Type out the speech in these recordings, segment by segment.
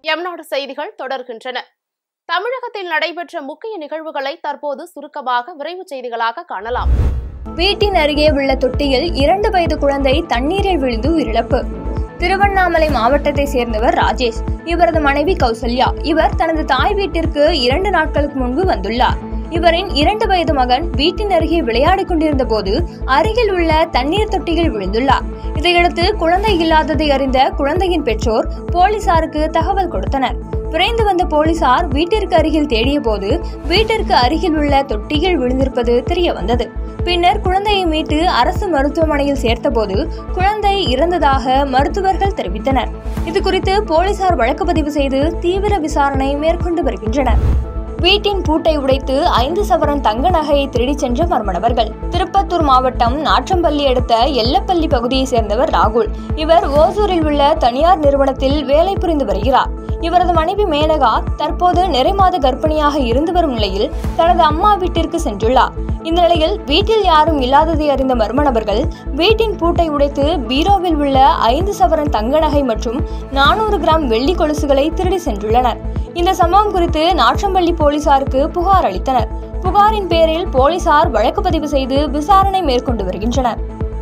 எம்நாடு செய்திகள் தொடர்கின்றன தமிழகத்தில் நடைபெற்ற முக்கிய நிகழ்வுகளை தற்போது சுருக்கமாக விரைவு செய்திகளாக காணலாம் வீட்டின் அருகே உள்ள தொட்டியில் இரண்டு வயது குழந்தை தண்ணீரில் விழுந்து உயிரிழப்பு திருவண்ணாமலை மாவட்டத்தை சேர்ந்தவர் ராஜேஷ் இவரது மனைவி கௌசல்யா இவர் தனது தாய் வீட்டிற்கு இரண்டு நாட்களுக்கு முன்பு வந்துள்ளார் இவரின் இரண்டு வயது மகன் வீட்டின் அருகே விளையாடிக் கொண்டிருந்த போது அருகில் உள்ள தண்ணீர் தொட்டியில் விழுந்துள்ளார் இதையடுத்து குழந்தை இல்லாததை அறிந்த குழந்தையின் பெற்றோர் போலீசாருக்கு தகவல் கொடுத்தனர் விரைந்து வந்த போலீசார் வீட்டிற்கு அருகில் தேடிய போது வீட்டிற்கு அருகில் உள்ள தொட்டியில் விழுந்திருப்பது தெரிய வந்தது பின்னர் குழந்தையை மீட்டு அரசு மருத்துவமனையில் சேர்த்தபோது குழந்தை இறந்ததாக மருத்துவர்கள் தெரிவித்தனர் இதுகுறித்து போலீசார் வழக்கு பதிவு செய்து தீவிர விசாரணை மேற்கொண்டு வருகின்றனர் வீட்டின் பூட்டை உடைத்து ஐந்து சவரன் தங்க நகையை திருடிச் சென்ற மர்ம நபர்கள் திருப்பத்தூர் மாவட்டம் நாற்றம்பள்ளி அடுத்த எல்லப்பள்ளி பகுதியை சேர்ந்தவர் ராகுல் இவர் ஓசூரில் உள்ள தனியார் நிறுவனத்தில் வேலை புரிந்து வருகிறார் இவரது மனைவி மேனகா தற்போது நிறைமாத கர்ப்பிணியாக இருந்து வரும் நிலையில் தனது அம்மா வீட்டிற்கு சென்றுள்ளார் இந்த நிலையில் வீட்டில் யாரும் இல்லாததை அறிந்த மர்ம நபர்கள் வீட்டின் பூட்டை உடைத்து பீரோவில் உள்ள ஐந்து சவரன் தங்க நகை மற்றும் நானூறு கிராம் வெள்ளி கொலுசுகளை திருடி சென்றுள்ளனர் இந்த சம்பவம் குறித்து நாற்றம்பள்ளி போலீசாருக்கு புகார் அளித்தனர் புகாரின் பேரில் போலீசார் வழக்கு பதிவு செய்து விசாரணை மேற்கொண்டு வருகின்றனர்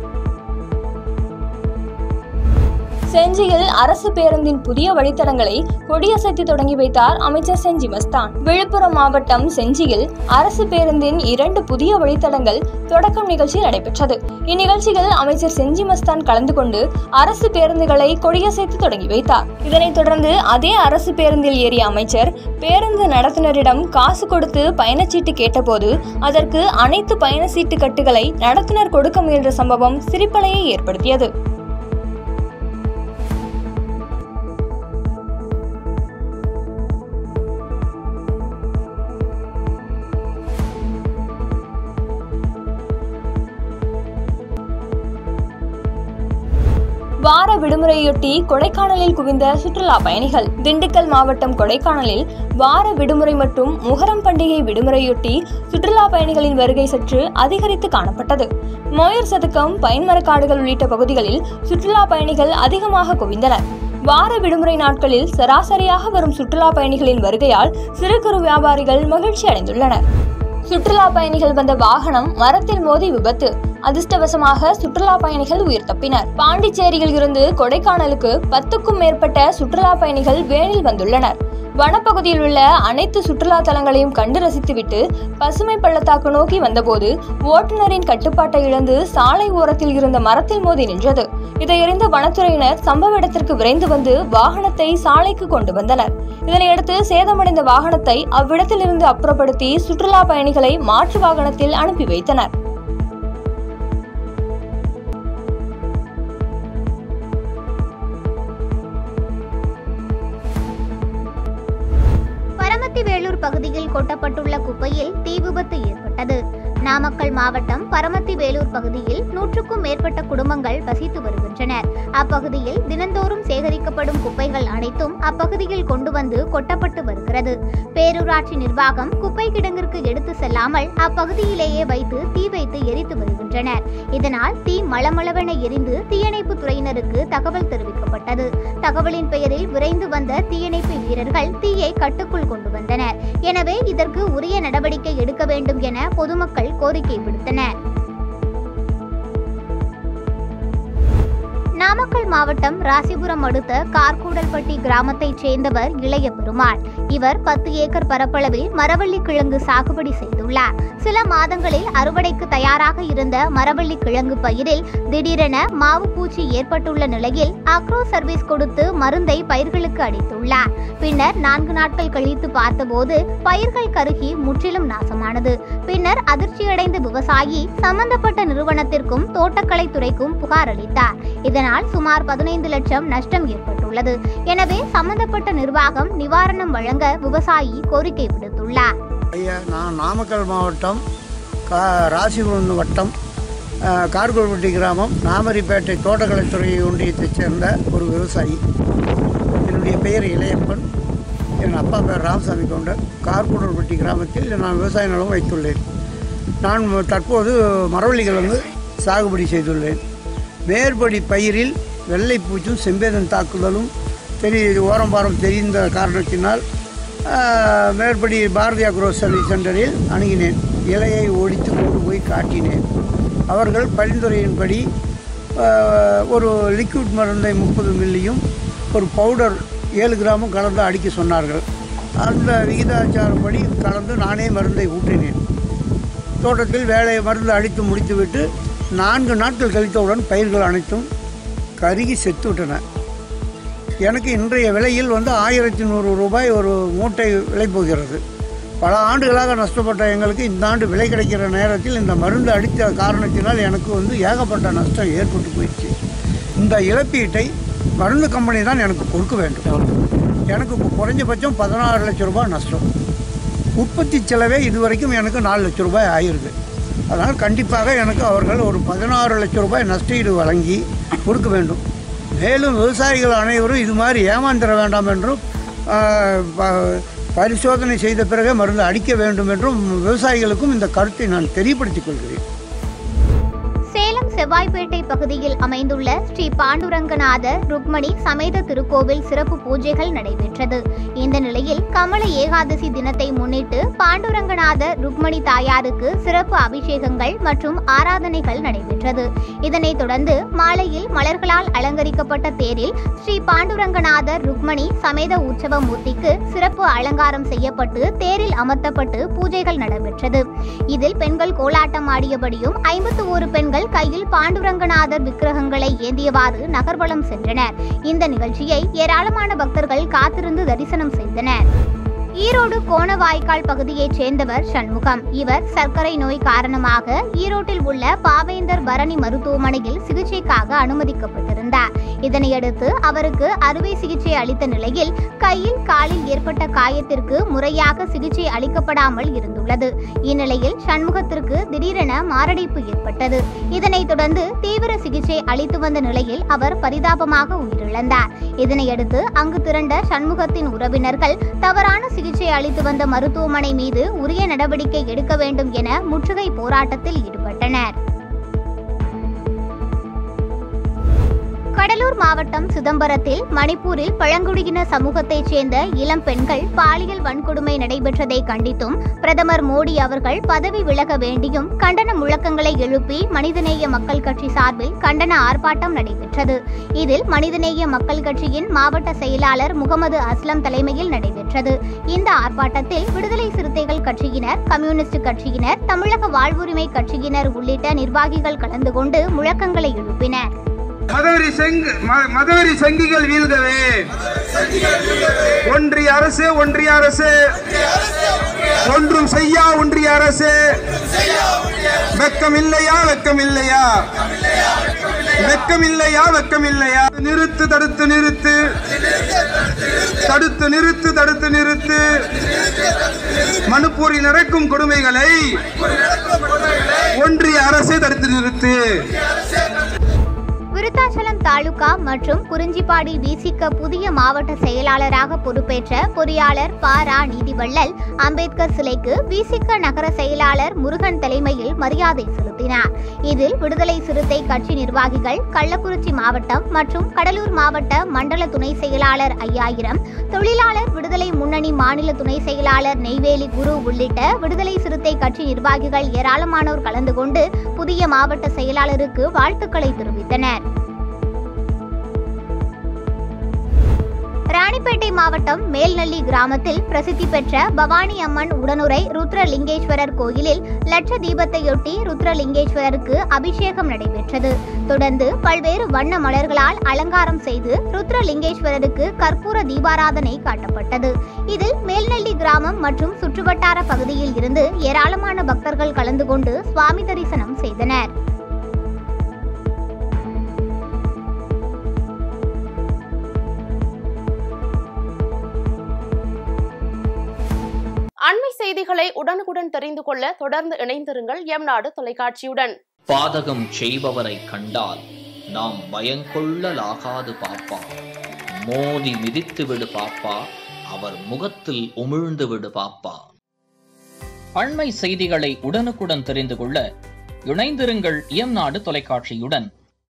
செஞ்சியில் அரசு பேருந்தின் புதிய வழித்தடங்களை கொடியசைத்து தொடங்கி வைத்தார் அமைச்சர் செஞ்சி மஸ்தான் விழுப்புரம் மாவட்டம் செஞ்சியில் அரசு பேருந்தின் இரண்டு புதிய வழித்தடங்கள் தொடக்கம் நிகழ்ச்சி நடைபெற்றது இந்நிகழ்ச்சியில் அமைச்சர் செஞ்சி மஸ்தான் கலந்து கொண்டு அரசு பேருந்துகளை கொடியசைத்து தொடங்கி வைத்தார் இதனைத் தொடர்ந்து அதே அரசு பேருந்தில் ஏறிய அமைச்சர் பேருந்து நடத்துனரிடம் காசு கொடுத்து பயணச்சீட்டு கேட்டபோது அதற்கு அனைத்து பயண சீட்டு கட்டுகளை நடத்துனர் கொடுக்க முயன்ற சம்பவம் சிரிப்பலையை ஏற்படுத்தியது வார விடுமுறையொட்டி கொடைக்கானலில் குவிந்த சுற்றுலா பயணிகள் திண்டுக்கல் மாவட்டம் கொடைக்கானலில் வார விடுமுறை மற்றும் முகரம் பண்டிகை விடுமுறையொட்டி சுற்றுலா பயணிகளின் வருகை சற்று அதிகரித்து காணப்பட்டது மோயர் சதுக்கம் பைன்மரக்காடுகள் உள்ளிட்ட பகுதிகளில் சுற்றுலா பயணிகள் அதிகமாக குவிந்தனர் வார விடுமுறை நாட்களில் சராசரியாக வரும் சுற்றுலா பயணிகளின் வருகையால் சிறு குறு வியாபாரிகள் மகிழ்ச்சி அடைந்துள்ளனர் சுற்றுலா பயணிகள் வந்த வாகனம் மரத்தில் மோதி விபத்து அதிர்ஷ்டவசமாக சுற்றுலா பயணிகள் உயிர் தப்பினர் பாண்டிச்சேரியில் இருந்து கொடைக்கானலுக்கு பத்துக்கும் மேற்பட்ட சுற்றுலா பயணிகள் வேனில் வந்துள்ளனர் வனப்பகுதியில் உள்ள அனைத்து சுற்றுலா தலங்களையும் கண்டு ரசித்துவிட்டு பசுமை பள்ளத்தாக்கு நோக்கி வந்தபோது ஓட்டுநரின் கட்டுப்பாட்டை இழந்து சாலை ஓரத்தில் இருந்த மரத்தில் மோதி நின்றது இதையறிந்த வனத்துறையினர் சம்பவ இடத்திற்கு விரைந்து வந்து வாகனத்தை சாலைக்கு கொண்டு வந்தனர் இதனையடுத்து சேதமடைந்த வாகனத்தை அவ்விடத்திலிருந்து அப்புறப்படுத்தி சுற்றுலா பயணிகளை மாற்று வாகனத்தில் அனுப்பி வைத்தனர் பரமத்தி வேலூர் பகுதியில் கொட்டப்பட்டுள்ள குப்பையில் தீ விபத்து ஏற்பட்டது நாமக்கல் மாவட்டம் பரமத்தி வேலூர் பகுதியில் நூற்றுக்கும் மேற்பட்ட குடும்பங்கள் வசித்து வருகின்றனர் அப்பகுதியில் தினந்தோறும் சேகரிக்கப்படும் குப்பைகள் அனைத்தும் அப்பகுதியில் கொண்டு வந்து கொட்டப்பட்டு வருகிறது பேரூராட்சி நிர்வாகம் குப்பை கிடங்கிற்கு எடுத்து செல்லாமல் அப்பகுதியிலேயே வைத்து தீ வைத்து எரித்து வருகின்றனர் இதனால் தீ மளமளவென எரிந்து தீயணைப்பு துறையினருக்கு தகவல் தெரிவிக்கப்பட்டது தகவலின் பெயரில் விரைந்து வந்த தீயணைப்பு வீரர்கள் தீயை கட்டுக்குள் கொண்டு வந்தனர் எனவே இதற்கு உரிய நடவடிக்கை எடுக்க வேண்டும் என பொதுமக்கள் கோரிக்கை விடுத்தனர் நாமக்கல் மாவட்டம் ராசிபுரம் அடுத்த கார்கூடல்பட்டி கிராமத்தைச் சேர்ந்தவர் இளைய பெருமாள் இவர் பத்து ஏக்கர் பரப்பளவில் மரவள்ளி கிழங்கு சாகுபடி செய்துள்ளார் சில மாதங்களில் அறுவடைக்கு தயாராக இருந்த மரவள்ளி கிழங்கு பயிரில் திடீரென மாவு பூச்சி ஏற்பட்டுள்ள நிலையில் அக்ரோ சர்வீஸ் கொடுத்து மருந்தை பயிர்களுக்கு அளித்துள்ளார் பின்னர் நான்கு நாட்கள் கழித்து பார்த்தபோது பயிர்கள் கருகி முற்றிலும் நாசமானது பின்னர் அதிர்ச்சியடைந்த விவசாயி சம்பந்தப்பட்ட நிறுவனத்திற்கும் தோட்டக்கலை துறைக்கும் புகார் அளித்தார் இதனால் சுமார் பதினைந்து லட்சம் நஷ்டம் ஏற்பட்டுள்ளது எனவே சம்பந்தப்பட்ட நிர்வாகம் நிவாரணம் வழங்க விவசாயி கோரிக்கை விடுத்துள்ளார் ஐயா நான் நாமக்கல் மாவட்டம் கா ராசிபுரம் வட்டம் அஹ், கார்கோல்பட்டி கிராமம் நாமரிப்பேட்டை தோட்டக்கலைத்துறை ஒன்றியத்தைச் சேர்ந்த ஒரு விவசாயி என்னுடைய பெயர் இளையப்பன் என் அப்பா பேர் ராமசாமி கவுண்டர் கார்கூடல்பட்டி கிராமத்தில் நான் விவசாய நிலம் வைத்துள்ளேன் நான் தற்போது மரவள்ளிகள் வந்து சாகுபடி செய்துள்ளேன் மேற்படி பயிரில் வெள்ளைப்பூச்சும் செம்பேதன் தாக்குதலும் தெரி ஓரம் பாரம் தெரிந்த காரணத்தினால் ஆஹ், மேற்படி பாரதியா குரோசரி சென்டரில் அணுகினேன் இலையை ஒடித்து கொண்டு போய் காட்டினேன் அவர்கள் பரிந்துரையின்படி ஆஹ், ஒரு லிக்விட் மருந்தை முப்பது மில்லியும் ஒரு பவுடர் ஏழு கிராமும் கலந்து அடிக்க சொன்னார்கள் அந்த விகிதாச்சாரப்படி கலந்து நானே மருந்தை ஊற்றினேன் தோட்டத்தில் வேலையை மருந்து அடித்து முடித்துவிட்டு நான்கு நாட்கள் கழித்தவுடன் பயிர்கள் அனைத்தும் கருகி செத்து விட்டன எனக்கு இன்றைய விலையில் வந்து ஆயிரத்தி நூறு ரூபாய் ஒரு மூட்டை விலை போகிறது பல ஆண்டுகளாக நஷ்டப்பட்ட எங்களுக்கு இந்த ஆண்டு விலை கிடைக்கிற நேரத்தில் இந்த மருந்து அடித்த காரணத்தினால் எனக்கு வந்து ஏகப்பட்ட நஷ்டம் ஏற்பட்டு போயிடுச்சு இந்த இழப்பீட்டை மருந்து கம்பெனி தான் எனக்கு கொடுக்க வேண்டும் எனக்கு இப்போ குறைஞ்சபட்சம் பதினாறு லட்சம் ரூபாய் நஷ்டம் உற்பத்தி செலவே இதுவரைக்கும் எனக்கு நாலு லட்சம் ரூபாய் ஆயிருக்கு அதனால் கண்டிப்பாக எனக்கு அவர்கள் ஒரு பதினாறு லட்சம் ரூபாய் நஷ்டஈடு வழங்கி கொடுக்க வேண்டும் மேலும் விவசாயிகள் அனைவரும் இது மாதிரி ஏமாந்திர வேண்டாம் என்றும் ஆஹ், ப- பரிசோதனை செய்த பிறகே மருந்து அடிக்க வேண்டும் என்றும் விவசாயிகளுக்கும் இந்த கருத்தை நான் தெரியப்படுத்திக் கொள்கிறேன் சேலம் செவ்வாய்ப்பேட்டை பகுதியில் அமைந்துள்ள ஸ்ரீ பாண்டுரங்கநாதர் ருக்மணி சமேத திருக்கோவில் சிறப்பு பூஜைகள் நடைபெற்றது இந்த நிலையில் கமல ஏகாதசி தினத்தை முன்னிட்டு பாண்டுரங்கநாதர் ருக்மணி தாயாருக்கு சிறப்பு அபிஷேகங்கள் மற்றும் ஆராதனைகள் நடைபெற்றது இதனைத் தொடர்ந்து மாலையில் மலர்களால் அலங்கரிக்கப்பட்ட தேரில் ஸ்ரீ பாண்டுரங்கநாதர் ருக்மணி சமேத உற்சவ மூர்த்திக்கு சிறப்பு அலங்காரம் செய்யப்பட்டு தேரில் அமர்த்தப்பட்டு பூஜைகள் நடைபெற்றது இதில் பெண்கள் கோலாட்டம் ஆடியபடியும் ஐம்பத்து ஒரு பெண்கள் கையில் பாண்டுரங்கநாதர் விக்கிரகங்களை ஏந்தியவாறு நகர்வலம் சென்றனர் இந்த நிகழ்ச்சியை ஏராளமான பக்தர்கள் காத்திருந்து தரிசனம் செய்தனர் ஈரோடு கோணவாய்க்கால் பகுதியைச் சேர்ந்தவர் சண்முகம் இவர் சர்க்கரை நோய் காரணமாக ஈரோட்டில் உள்ள பாவேந்தர் பரணி மருத்துவமனையில் சிகிச்சைக்காக அனுமதிக்கப்பட்டிருந்தார் இதனையடுத்து அவருக்கு அறுவை சிகிச்சை அளித்த நிலையில் கையில் காலில் ஏற்பட்ட காயத்திற்கு முறையாக சிகிச்சை அளிக்கப்படாமல் இருந்துள்ளது இந்நிலையில் சண்முகத்திற்கு திடீரென மாரடைப்பு ஏற்பட்டது இதனைத் தொடர்ந்து தீவிர சிகிச்சை அளித்து வந்த நிலையில் அவர் பரிதாபமாக உயிரிழந்தார் இதனையடுத்து அங்கு திரண்ட சண்முகத்தின் உறவினர்கள் தவறான சிகிச்சை அளித்து வந்த மருத்துவமனை மீது உரிய நடவடிக்கை எடுக்க வேண்டும் என முற்றுகை போராட்டத்தில் ஈடுபட்டனர் கடலூர் மாவட்டம் சிதம்பரத்தில் மணிப்பூரில் பழங்குடியின சமூகத்தைச் சேர்ந்த இளம் பெண்கள் பாலியல் வன்கொடுமை நடைபெற்றதை கண்டித்தும் பிரதமர் மோடி அவர்கள் பதவி விலக வேண்டியும் கண்டன முழக்கங்களை எழுப்பி மனிதநேய மக்கள் கட்சி சார்பில் கண்டன ஆர்ப்பாட்டம் நடைபெற்றது இதில் மனிதநேய மக்கள் கட்சியின் மாவட்ட செயலாளர் முகமது அஸ்லம் தலைமையில் நடைபெற்றது இந்த ஆர்ப்பாட்டத்தில் விடுதலை சிறுத்தைகள் கட்சியினர் கம்யூனிஸ்ட் கட்சியினர் தமிழக வாழ்வுரிமை கட்சியினர் உள்ளிட்ட நிர்வாகிகள் கலந்து கொண்டு முழக்கங்களை எழுப்பினர் மதவெறி செங் ம- மதவெறி சங்கிகள் வீழ்கவே ஒன்றிய அரசு ஒன்றிய அரசு ஒன்றும் செய்யா ஒன்றிய அரசு வெக்கம் இல்லையா வெக்கம் இல்லையா வெக்கம் இல்லையா வெக்கம் இல்லையா நிறுத்து தடுத்து நிறுத்து தடுத்து நிறுத்து தடுத்து நிறுத்து மணிப்பூரில் நடக்கும் கொடுமைகளை ஒன்றிய அரசே தடுத்து நிறுத்து விருத்தாச்சலம் தாலுகா மற்றும் குறிஞ்சிப்பாடி விசிக புதிய மாவட்ட செயலாளராக பொறுப்பேற்ற பொறியாளர் ப ரா நீதிவள்ளல் அம்பேத்கர் சிலைக்கு விசிக நகர செயலாளர் முருகன் தலைமையில் மரியாதை செலுத்தினார் இதில் விடுதலை சிறுத்தை கட்சி நிர்வாகிகள் கள்ளக்குறிச்சி மாவட்டம் மற்றும் கடலூர் மாவட்ட மண்டல துணை செயலாளர் ஐயாயிரம் தொழிலாளர் விடுதலை முன்னணி மாநில துணை செயலாளர் நெய்வேலி குரு உள்ளிட்ட விடுதலை சிறுத்தை கட்சி நிர்வாகிகள் ஏராளமானோர் கலந்து கொண்டு புதிய மாவட்ட செயலாளருக்கு வாழ்த்துக்களை தெரிவித்தனர் ராணிப்பேட்டை மாவட்டம் மேல்நள்ளி கிராமத்தில் பிரசித்தி பெற்ற பவானி அம்மன் உடனுரை ருத்ரலிங்கேஸ்வரர் கோயிலில் லட்ச தீபத்தையொட்டி ருத்ரலிங்கேஸ்வரருக்கு அபிஷேகம் நடைபெற்றது தொடர்ந்து பல்வேறு வண்ண மலர்களால் அலங்காரம் செய்து ருத்ரலிங்கேஸ்வரருக்கு கற்பூர தீபாராதனை காட்டப்பட்டது இதில் மேல்நள்ளி கிராமம் மற்றும் சுற்றுவட்டார பகுதியில் இருந்து ஏராளமான பக்தர்கள் கலந்து கொண்டு சுவாமி தரிசனம் செய்தனர் அண்மை செய்திகளை உடனுக்குடன் தெரிந்து கொள்ள தொடர்ந்து இணைந்திருங்கள் எம் நாடு தொலைக்காட்சியுடன் பாதகம் செய்பவரை கண்டால் நாம் பயங்கொள்ளலாகாது பாப்பா மோதி மிதித்து விடு பாப்பா அவர் முகத்தில் உமிழ்ந்து விடு பாப்பா அண்மை செய்திகளை உடனுக்குடன் தெரிந்து கொள்ள இணைந்திருங்கள் எம் நாடு தொலைக்காட்சியுடன்